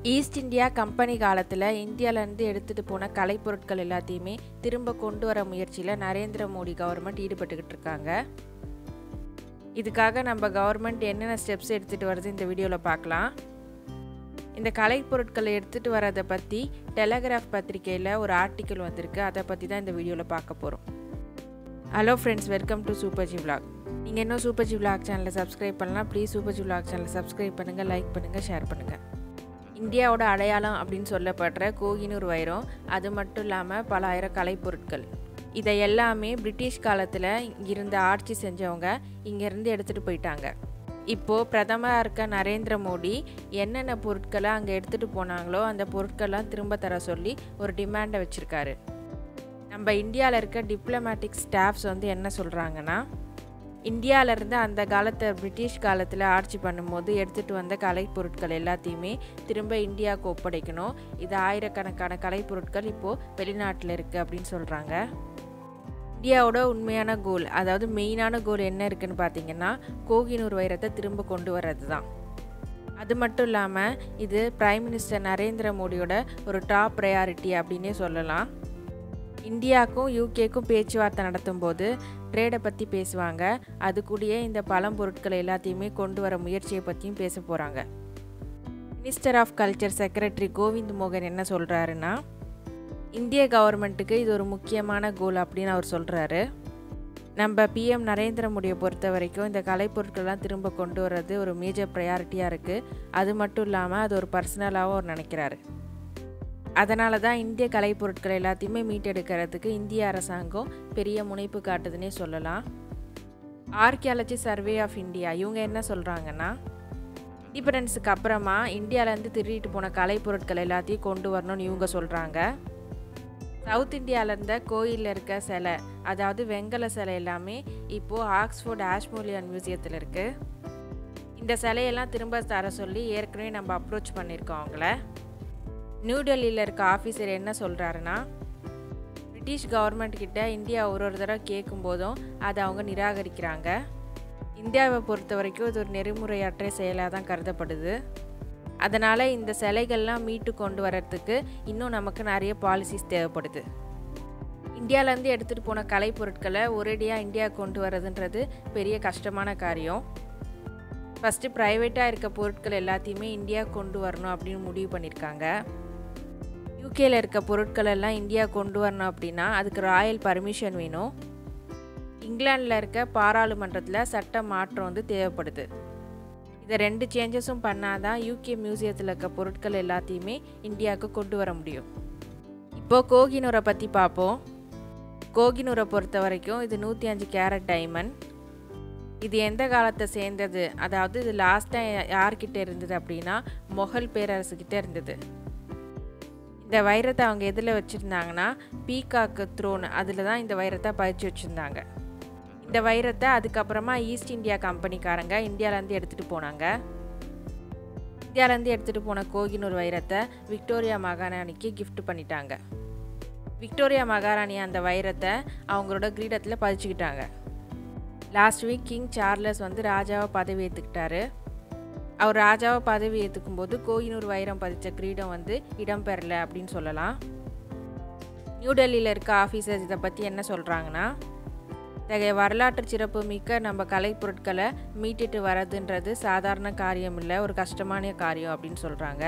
east India company காலத்தில் இந்தியாவிலேருந்து எடுத்துகிட்டு போன கலைப்பொருட்கள் எல்லாத்தையுமே திரும்ப கொண்டு வர முயற்சியில் நரேந்திர மோடி கவர்மெண்ட் ஈடுபட்டுக்கிட்டு இருக்காங்க இதுக்காக நம்ம கவர்மெண்ட் என்னென்ன ஸ்டெப்ஸ் எடுத்துகிட்டு வருது இந்த வீடியோவில் பார்க்கலாம் இந்த கலைப்பொருட்களை எடுத்துகிட்டு வரதை பற்றி டெலகிராஃப் பத்திரிக்கையில் ஒரு ஆர்டிக்கிள் வந்திருக்கு அதை பற்றி தான் இந்த வீடியோவில் பார்க்க போகிறோம் hello friends welcome to super G vlog நீங்கள் இன்னும் சூப்பர் ஜி விலாக் சேனலை சப்ஸ்கிரைப் பண்ணலாம் ப்ளீஸ் சூப்பர் ஜி விலாக் சேனலை சப்ஸ்கிரைப் பண்ணுங்கள் லைக் பண்ணுங்கள் ஷேர் பண்ணுங்கள் இந்தியாவோட அடையாளம் அப்படின்னு சொல்லப்படுற கோகினூர் வைரம் அது மட்டும் இல்லாமல் பல ஆயிரம் கலைப்பொருட்கள் இதை எல்லாமே பிரிட்டிஷ் காலத்தில் இங்கிருந்து ஆட்சி செஞ்சவங்க இங்கேருந்து எடுத்துகிட்டு போயிட்டாங்க இப்போது பிரதமராக இருக்க நரேந்திர மோடி என்னென்ன பொருட்களை அங்கே எடுத்துகிட்டு போனாங்களோ அந்த பொருட்கள்லாம் திரும்ப தர சொல்லி ஒரு டிமாண்டை வச்சுருக்காரு நம்ம இந்தியாவில் இருக்க டிப்ளமேட்டிக் ஸ்டாஃப்ஸ் வந்து என்ன சொல்கிறாங்கன்னா இந்தியாவிலேருந்து அந்த காலத்தை பிரிட்டிஷ் காலத்தில் ஆட்சி பண்ணும்போது எடுத்துகிட்டு வந்த கலைப்பொருட்கள் எல்லாத்தையுமே திரும்ப இந்தியாவுக்கு ஒப்படைக்கணும் இது ஆயிரக்கணக்கான கலைப்பொருட்கள் இப்போது வெளிநாட்டில் இருக்குது அப்படின்னு சொல்கிறாங்க இந்தியாவோட உண்மையான கோல் அதாவது மெயினான கோல் என்ன இருக்குன்னு பார்த்தீங்கன்னா கோகினூர் வைரத்தை திரும்ப கொண்டு வர்றது தான் அது மட்டும் இல்லாமல் இது பிரைம் மினிஸ்டர் நரேந்திர மோடியோட ஒரு டாப் ப்ரையாரிட்டி அப்படின்னே சொல்லலாம் இந்தியாவுக்கும் யூகேக்கும் பேச்சுவார்த்தை நடத்தும் போது ட்ரேடை பற்றி பேசுவாங்க அது கூடயே இந்த பழம்பொருட்கள் எல்லாத்தையுமே கொண்டு வர முயற்சியை பற்றியும் பேச போகிறாங்க minister of culture secretary Govind மோகன் என்ன சொல்கிறாருன்னா இந்திய கவர்மெண்ட்டுக்கு இது ஒரு முக்கியமான கோல் அப்படின்னு அவர் சொல்கிறாரு நம்ம பிஎம் நரேந்திர மோடியை பொறுத்த வரைக்கும் இந்த கலைப்பொருட்கள்லாம் திரும்ப கொண்டு வர்றது ஒரு மேஜர் ப்ரையாரிட்டியாக இருக்குது அது மட்டும் இல்லாமல் அது ஒரு பர்சனலாகவும் அவர் நினைக்கிறாரு அதனால தான் இந்திய கலைப்பொருட்கள் எல்லாத்தையுமே மீட்டெடுக்கிறதுக்கு இந்திய அரசாங்கம் பெரிய முனைப்பு காட்டுதுன்னே சொல்லலாம் ஆர்கியாலஜி சர்வே ஆஃப் இந்தியா இவங்க என்ன சொல்கிறாங்கன்னா இண்டிபெண்டன்ஸுக்கு அப்புறமா இந்தியாவிலேருந்து திருடிட்டு போன கலைப்பொருட்கள் எல்லாத்தையும் கொண்டு வரணும்னு இவங்க சொல்கிறாங்க சவுத் இந்தியாவில் இருந்த கோயிலில் இருக்க சிலை அதாவது வெங்கல சிலை எல்லாமே இப்போது ஆக்ஸ்ஃபோர்ட் ஆஷ்மோலியன் மியூசியத்தில் இருக்குது இந்த சிலையெல்லாம் திரும்ப தர சொல்லி ஏற்கனவே நம்ம அப்ரோச் பண்ணியிருக்கோம் அவங்கள நியூ டெல்லியில் இருக்க ஆஃபீஸர் என்ன சொல்கிறாருன்னா பிரிட்டிஷ் கவர்மெண்ட் கிட்ட இந்தியா ஒரு ஒரு தடவை கேட்கும்போதும் அதை அவங்க நிராகரிக்கிறாங்க இந்தியாவை பொறுத்த வரைக்கும் இது ஒரு நெறிமுறையற்ற செயலாக தான் கருதப்படுது அதனால் இந்த சிலைகள்லாம் மீட்டு கொண்டு வரத்துக்கு இன்னும் நமக்கு நிறைய பாலிசிஸ் தேவைப்படுது இந்தியாவிலேருந்து எடுத்துகிட்டு போன கலைப்பொருட்களை ஒரேடியாக இந்தியா கொண்டு வரதுன்றது பெரிய கஷ்டமான காரியம் ஃபஸ்ட்டு ப்ரைவேட்டாக இருக்க பொருட்கள் எல்லாத்தையுமே இந்தியா கொண்டு வரணும் அப்படின்னு முடிவு பண்ணியிருக்காங்க யூகேயில் இருக்க பொருட்கள் எல்லாம் இந்தியா கொண்டு வரணும் அப்படின்னா அதுக்கு ராயல் பர்மிஷன் வேணும் இங்கிலாண்டில் இருக்க பாராளுமன்றத்தில் சட்ட மாற்றம் வந்து தேவைப்படுது இதை ரெண்டு சேஞ்சஸும் பண்ணாதான் யூகே மியூசியத்தில் இருக்க பொருட்கள் எல்லாத்தையுமே இந்தியாவுக்கு கொண்டு வர முடியும் இப்போது கோகினூரை பற்றி பார்ப்போம் கோகினூரை பொறுத்த வரைக்கும் இது நூற்றி அஞ்சு கேரட் டைமண்ட் இது எந்த காலத்தை சேர்ந்தது அதாவது இது லாஸ்ட்டாக யார்கிட்ட இருந்தது அப்படின்னா மொகல் பேரரசுக்கிட்ட இருந்தது இந்த வைரத்தை அவங்க எதில் வச்சுருந்தாங்கன்னா பீகாக்கு த்ரோன் அதில் தான் இந்த வைரத்தை பதிச்சு வச்சுருந்தாங்க இந்த வைரத்தை அதுக்கப்புறமா ஈஸ்ட் இந்தியா கம்பெனிக்காரங்க இந்தியாவிலேருந்து எடுத்துகிட்டு போனாங்க இந்தியாவிலேருந்து எடுத்துகிட்டு போன கோகினூர் வைரத்தை விக்டோரியா மகாராணிக்கு கிஃப்ட் பண்ணிட்டாங்க விக்டோரியா மகாராணி அந்த வைரத்தை அவங்களோட கிரீடத்தில் பதிச்சுக்கிட்டாங்க லாஸ்ட் வீக் கிங் சார்லஸ் வந்து ராஜாவை பதவி ஏற்றுக்கிட்டாரு அவர் ராஜாவை பதவி ஏற்றுக்கும் போது கோயினூர் வைரம் பதித்த கிரீடம் வந்து இடம்பெறல அப்படின்னு சொல்லலாம் நியூ டெல்லியில் இருக்க ஆஃபீஸர்ஸ் இதை பற்றி என்ன சொல்கிறாங்கன்னா இத்தகைய வரலாற்று சிறப்பு மிக்க நம்ம கலைப்பொருட்களை மீட்டுட்டு வரதுன்றது சாதாரண காரியம் இல்லை ஒரு கஷ்டமான காரியம் அப்படின்னு சொல்கிறாங்க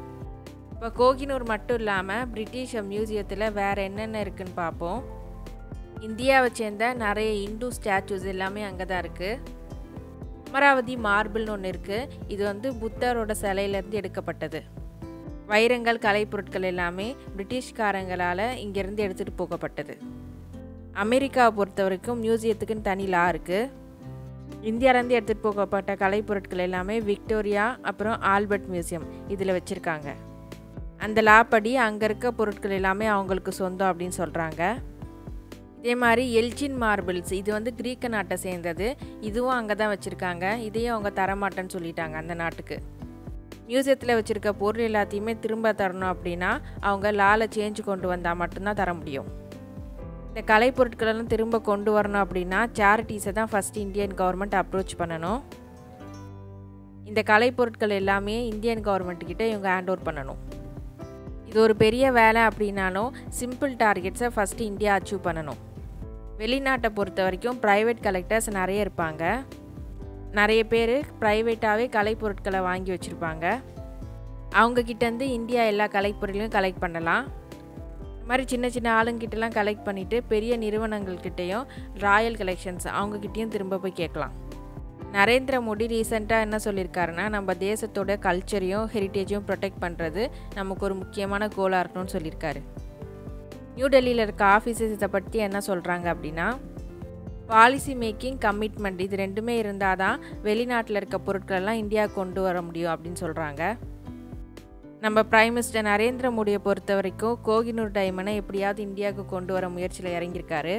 இப்போ கோகினூர் மட்டும் இல்லாமல் பிரிட்டிஷ் மியூசியத்தில் வேறு என்னென்ன இருக்குன்னு பார்ப்போம் இந்தியாவை சேர்ந்த நிறைய இந்து ஸ்டாச்சூஸ் எல்லாமே அங்கே தான் இருக்குது அமராவதி மார்பிள்னு ஒன்று இருக்குது இது வந்து புத்தரோட சிலையிலேருந்து எடுக்கப்பட்டது வைரங்கள் கலைப்பொருட்கள் எல்லாமே பிரிட்டிஷ்காரங்களால் இங்கேருந்து எடுத்துகிட்டு போகப்பட்டது அமெரிக்காவை பொறுத்த வரைக்கும் மியூசியத்துக்குன்னு தனி லா இருக்குது இந்தியாவிலேருந்து எடுத்துகிட்டு போகப்பட்ட கலைப்பொருட்கள் எல்லாமே விக்டோரியா அப்புறம் ஆல்பர்ட் மியூசியம் இதில் வச்சுருக்காங்க அந்த லா படி அங்கே இருக்க பொருட்கள் எல்லாமே அவங்களுக்கு சொந்தம் அப்படின்னு சொல்கிறாங்க இதே மாதிரி எல்ஜின் மார்பிள்ஸ் இது வந்து கிரீக்க நாட்டை சேர்ந்தது இதுவும் அங்கே தான் வச்சுருக்காங்க இதையும் அவங்க தரமாட்டேன்னு சொல்லிட்டாங்க அந்த நாட்டுக்கு மியூசியத்தில் வச்சுருக்க பொருள் எல்லாத்தையுமே திரும்ப தரணும் அப்படின்னா அவங்க லால சேஞ்ச் கொண்டு வந்தால் மட்டும்தான் தர முடியும் இந்த கலைப்பொருட்களெல்லாம் திரும்ப கொண்டு வரணும் அப்படின்னா சேரிட்டிஸை தான் ஃபஸ்ட் இந்தியன் கவர்மெண்ட் அப்ரோச் பண்ணணும் இந்த கலைப்பொருட்கள் எல்லாமே இந்தியன் கவர்மெண்ட்டுக்கிட்ட இவங்க ஹேண்ட் ஓவர் பண்ணணும் இது ஒரு பெரிய வேலை அப்படின்னாலும் சிம்பிள் டார்கெட்ஸை ஃபஸ்ட்டு இந்தியா அச்சீவ் பண்ணணும் வெளிநாட்டை பொறுத்த வரைக்கும் ப்ரைவேட் கலெக்டர்ஸ் நிறைய இருப்பாங்க நிறைய பேர் ப்ரைவேட்டாகவே கலைப்பொருட்களை வாங்கி வச்சுருப்பாங்க அவங்கக்கிட்டேருந்து இந்தியா எல்லா கலைப்பொருளையும் கலெக்ட் பண்ணலாம் இந்த மாதிரி சின்ன சின்ன ஆளுங்கிட்டலாம் கலெக்ட் பண்ணிவிட்டு பெரிய நிறுவனங்கள்கிட்டையும் ராயல் கலெக்ஷன்ஸ் அவங்கக்கிட்டேயும் திரும்ப போய் கேட்கலாம் நரேந்திர மோடி ரீசெண்டாக என்ன சொல்லியிருக்காருன்னா நம்ம தேசத்தோட கல்ச்சரையும் ஹெரிட்டேஜையும் ப்ரொடெக்ட் பண்ணுறது நமக்கு ஒரு முக்கியமான கோலாக இருக்கணும்னு சொல்லியிருக்காரு நியூ டெல்லியில் இருக்க ஆஃபீஸஸ் இதை பற்றி என்ன சொல்கிறாங்க அப்படின்னா பாலிசி மேக்கிங் கமிட்மெண்ட் இது ரெண்டுமே இருந்தால் தான் வெளிநாட்டில் இருக்க பொருட்களெல்லாம் இந்தியா கொண்டு வர முடியும் அப்படின்னு சொல்கிறாங்க நம்ம பிரைம் மினிஸ்டர் நரேந்திர மோடியை பொறுத்த வரைக்கும் கோகினூர் டைமண்டை எப்படியாவது இந்தியாவுக்கு கொண்டு வர முயற்சியில் இறங்கியிருக்காரு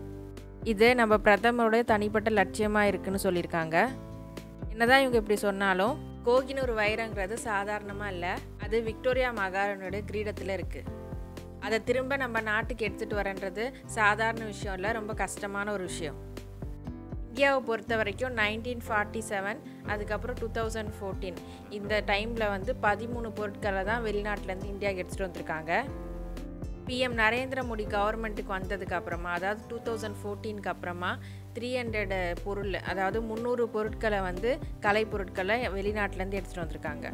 இது நம்ம பிரதமரோட தனிப்பட்ட லட்சியமாக இருக்குன்னு சொல்லியிருக்காங்க என்னதான் இவங்க இப்படி சொன்னாலும் கோகினூர் வைரங்கிறது சாதாரணமாக இல்லை அது விக்டோரியா மகாராணியோட கிரீடத்தில் இருக்குது அதை திரும்ப நம்ம நாட்டுக்கு எடுத்துகிட்டு வரன்றது சாதாரண விஷயம் இல்லை ரொம்ப கஷ்டமான ஒரு விஷயம் இந்தியாவை பொறுத்த வரைக்கும் நைன்டீன் ஃபார்ட்டி செவன் அதுக்கப்புறம் டூ தௌசண்ட் ஃபோர்டீன் இந்த டைமில் வந்து பதிமூணு பொருட்களை தான் வெளிநாட்டிலேருந்து இந்தியாவுக்கு எடுத்துகிட்டு வந்திருக்காங்க பிஎம் நரேந்திர மோடி கவர்மெண்ட்டுக்கு வந்ததுக்கு அப்புறமா அதாவது டூ தௌசண்ட் ஃபோர்டீனுக்கு அப்புறமா த்ரீ ஹண்ட்ரட் பொருள் அதாவது முந்நூறு பொருட்களை வந்து கலை பொருட்களை வெளிநாட்டிலேருந்து எடுத்துகிட்டு வந்திருக்காங்க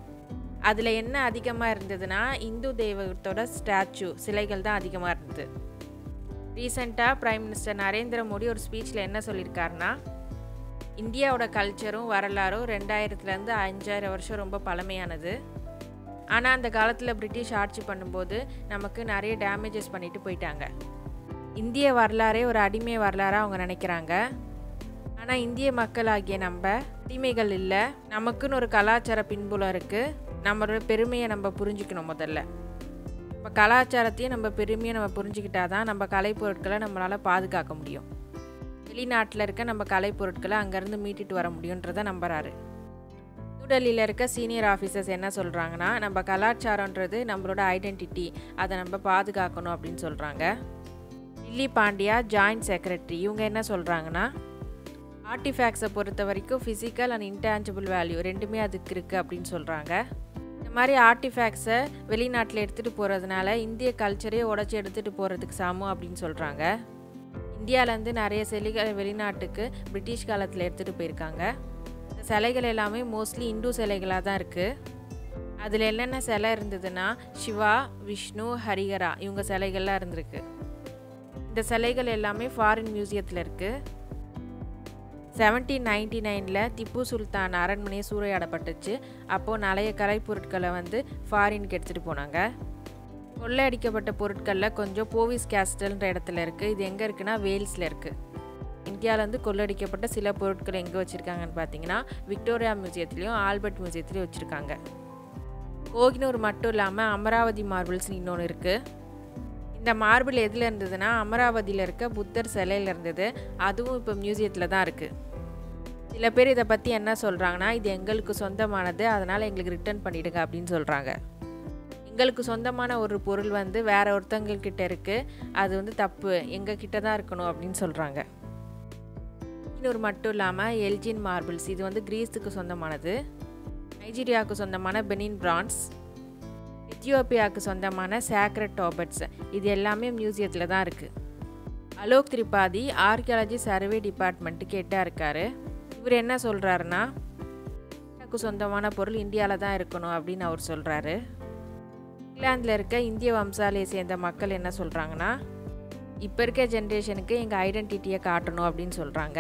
அதில் என்ன அதிகமாக இருந்ததுன்னா இந்து தெய்வத்தோட ஸ்டாச்சு சிலைகள் தான் அதிகமாக இருந்தது ரீசெண்டாக பிரைம் மினிஸ்டர் நரேந்திர மோடி ஒரு ஸ்பீச்சில் என்ன சொல்லியிருக்காருன்னா இந்தியாவோட கல்ச்சரும் வரலாறும் ரெண்டாயிரத்துலேருந்து அஞ்சாயிரம் வருஷம் ரொம்ப பழமையானது ஆனால் அந்த காலத்தில் பிரிட்டிஷ் ஆட்சி பண்ணும்போது நமக்கு நிறைய டேமேஜஸ் பண்ணிட்டு போயிட்டாங்க இந்திய வரலாறே ஒரு அடிமை வரலாறாக அவங்க நினைக்கிறாங்க ஆனால் இந்திய மக்களாகிய நம்ம அடிமைகள் இல்லை நமக்குன்னு ஒரு கலாச்சார பின்புலம் இருக்குது நம்மளோட பெருமையை நம்ம புரிஞ்சுக்கணும் முதல்ல நம்ம கலாச்சாரத்தையும் நம்ம பெருமையை நம்ம புரிஞ்சுக்கிட்டா தான் நம்ம கலைப்பொருட்களை நம்மளால் பாதுகாக்க முடியும் வெளிநாட்டில் இருக்க நம்ம கலைப்பொருட்களை அங்கேருந்து மீட்டிட்டு வர முடியுன்றதை நம்புறாரு நியூடெல்லியில் இருக்க சீனியர் ஆஃபீஸர்ஸ் என்ன சொல்கிறாங்கன்னா நம்ம கலாச்சாரன்றது நம்மளோட ஐடென்டிட்டி அதை நம்ம பாதுகாக்கணும் அப்படின்னு சொல்கிறாங்க லில்லி பாண்டியா ஜாயிண்ட் செக்ரட்டரி இவங்க என்ன சொல்கிறாங்கன்னா ஆர்டிஃபேக்ட்ஸை பொறுத்த வரைக்கும் ஃபிசிக்கல் அண்ட் இன்டான்ஜிபிள் வேல்யூ ரெண்டுமே அதுக்கு இருக்குது அப்படின்னு சொல்கிறாங்க இந்த மாதிரி ஆர்டிஃபேக்ட்ஸை வெளிநாட்டில் எடுத்துகிட்டு போகிறதுனால இந்திய கல்ச்சரே உடச்சி எடுத்துகிட்டு போகிறதுக்கு சமம் அப்படின்னு சொல்கிறாங்க இந்தியாவிலேருந்து நிறைய சிலைகள் வெளிநாட்டுக்கு பிரிட்டிஷ் காலத்தில் எடுத்துகிட்டு போயிருக்காங்க இந்த சிலைகள் எல்லாமே மோஸ்ட்லி இந்து சிலைகளாக தான் இருக்குது அதில் என்னென்ன சிலை இருந்ததுன்னா சிவா விஷ்ணு ஹரிஹரா இவங்க சிலைகள்லாம் இருந்திருக்கு இந்த சிலைகள் எல்லாமே ஃபாரின் மியூசியத்தில் இருக்குது செவன்டீன் நைன்டி நைனில் திப்பு சுல்தான் அரண்மனையை சூறையாடப்பட்டுச்சு அப்போது நிறைய கலைப்பொருட்களை வந்து ஃபாரினுக்கு எடுத்துகிட்டு போனாங்க கொள்ளையடிக்கப்பட்ட பொருட்களில் கொஞ்சம் போவிஸ் கேஸ்டல்ன்ற இடத்துல இருக்குது இது எங்கே இருக்குன்னா வேல்ஸில் இருக்குது இந்தியாவிலேருந்து கொள்ளடிக்கப்பட்ட சில பொருட்கள் எங்கே வச்சுருக்காங்கன்னு பார்த்தீங்கன்னா விக்டோரியா மியூசியத்துலேயும் ஆல்பர்ட் மியூசியத்துலேயும் வச்சுருக்காங்க கோகினூர் மட்டும் இல்லாமல் அமராவதி மார்பிள்ஸ்னு இன்னொன்று இருக்குது இந்த மார்பிள் எதில் இருந்ததுன்னா அமராவதியில் இருக்க புத்தர் சிலையில் இருந்தது அதுவும் இப்போ மியூசியத்தில் தான் இருக்குது சில பேர் இதை பற்றி என்ன சொல்கிறாங்கன்னா இது எங்களுக்கு சொந்தமானது அதனால் எங்களுக்கு ரிட்டர்ன் பண்ணிவிடுங்க அப்படின்னு சொல்கிறாங்க எங்களுக்கு சொந்தமான ஒரு பொருள் வந்து வேற ஒருத்தங்கக்கிட்ட இருக்குது அது வந்து தப்பு எங்கள் கிட்ட தான் இருக்கணும் அப்படின்னு சொல்கிறாங்க இன்னொரு மட்டும் இல்லாமல் எல்ஜின் மார்பிள்ஸ் இது வந்து கிரீஸுக்கு சொந்தமானது நைஜீரியாவுக்கு சொந்தமான பெனின் பிரான்ஸ் எத்தியோப்பியாவுக்கு சொந்தமான சேக்ரட் டாபட்ஸ் இது எல்லாமே மியூசியத்தில் தான் இருக்குது அலோக் திரிபாதி ஆர்கியாலஜி சர்வே டிபார்ட்மெண்ட்டுக்கு எட்டாக இருக்கார் இவர் என்ன சொல்கிறாருன்னா இந்தியாவுக்கு சொந்தமான பொருள் இந்தியாவில் தான் இருக்கணும் அப்படின்னு அவர் சொல்கிறாரு இங்கிலாந்தில் இருக்க இந்திய வம்சாலையை சேர்ந்த மக்கள் என்ன சொல்கிறாங்கன்னா இப்போ இருக்க ஜென்ரேஷனுக்கு எங்கள் ஐடென்டிட்டியை காட்டணும் அப்படின்னு சொல்கிறாங்க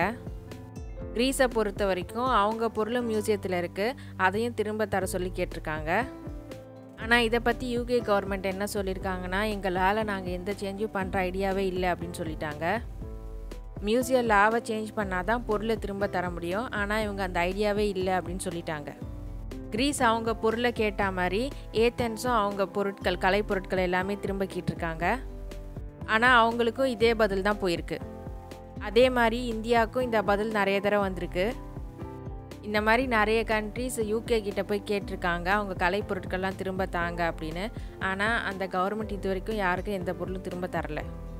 க்ரீஸை பொறுத்த வரைக்கும் அவங்க பொருளும் மியூசியத்தில் இருக்குது அதையும் திரும்ப தர சொல்லி கேட்டிருக்காங்க ஆனால் இதை பற்றி யூகே கவர்மெண்ட் என்ன சொல்லியிருக்காங்கன்னா எங்களால் நாங்கள் எந்த சேஞ்சும் பண்ணுற ஐடியாவே இல்லை அப்படின்னு சொல்லிட்டாங்க மியூசியம் லாவை சேஞ்ச் பண்ணால் தான் பொருளை திரும்ப தர முடியும் ஆனால் இவங்க அந்த ஐடியாவே இல்லை அப்படின்னு சொல்லிட்டாங்க கிரீஸ் அவங்க பொருளை கேட்ட மாதிரி ஏத்தன்ஸும் அவங்க பொருட்கள் கலை பொருட்கள் எல்லாமே திரும்ப கேட்டிருக்காங்க ஆனால் அவங்களுக்கும் இதே பதில் தான் போயிருக்கு அதே மாதிரி இந்தியாவுக்கும் இந்த பதில் நிறைய தடவை வந்திருக்கு இந்த மாதிரி நிறைய கண்ட்ரிஸ் யூகே கிட்ட போய் கேட்டிருக்காங்க அவங்க கலை பொருட்கள்லாம் திரும்ப தாங்க அப்படின்னு ஆனால் அந்த கவர்மெண்ட் இது வரைக்கும் யாருக்கும் எந்த பொருளும் திரும்ப தரல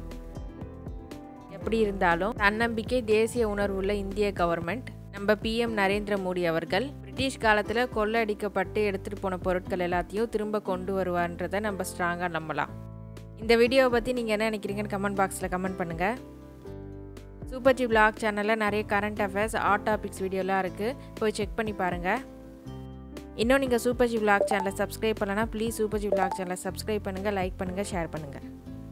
எப்படி இருந்தாலும் தன்னம்பிக்கை தேசிய உணர்வுள்ள இந்திய கவர்மெண்ட் நம்ம பிஎம் நரேந்திர மோடி அவர்கள் பிரிட்டிஷ் காலத்தில் கொள்ளடிக்கப்பட்டு எடுத்துகிட்டு போன பொருட்கள் எல்லாத்தையும் திரும்ப கொண்டு வருவான்றதை நம்ம ஸ்ட்ராங்காக நம்பலாம் இந்த வீடியோவை பற்றி நீங்கள் என்ன நினைக்கிறீங்கன்னு கமெண்ட் பாக்ஸில் கமெண்ட் பண்ணுங்கள் சூப்பர் ஜி பிளாக் சேனலில் நிறைய கரண்ட் அஃபேர்ஸ் ஆட் டாபிக்ஸ் வீடியோலாம் இருக்குது போய் செக் பண்ணி பாருங்கள் இன்னும் நீங்கள் சூப்பர் ஜி பிளாக் சேனலை சப்ஸ்கிரைப் பண்ணலன்னா ப்ளீஸ் சூப்பர் ஜி பிளாக் சேனலை சப்ஸ்கிரைப் பண்ணுங்கள் லைக் பண்ணுங்கள் ஷேர் பண்ணுங்கள்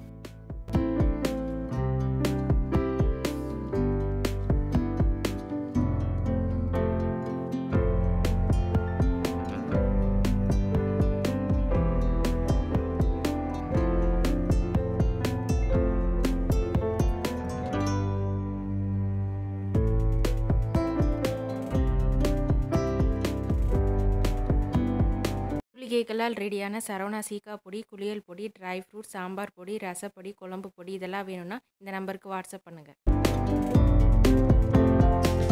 மூலிகைகளால் ரெடியான சரவணா சீக்கா பொடி குளியல் பொடி ட்ரை ஃப்ரூட் சாம்பார் பொடி ரசப்பொடி குழம்பு பொடி இதெல்லாம் வேணும்னா இந்த நம்பருக்கு வாட்ஸ்அப் பண்ணுங்கள்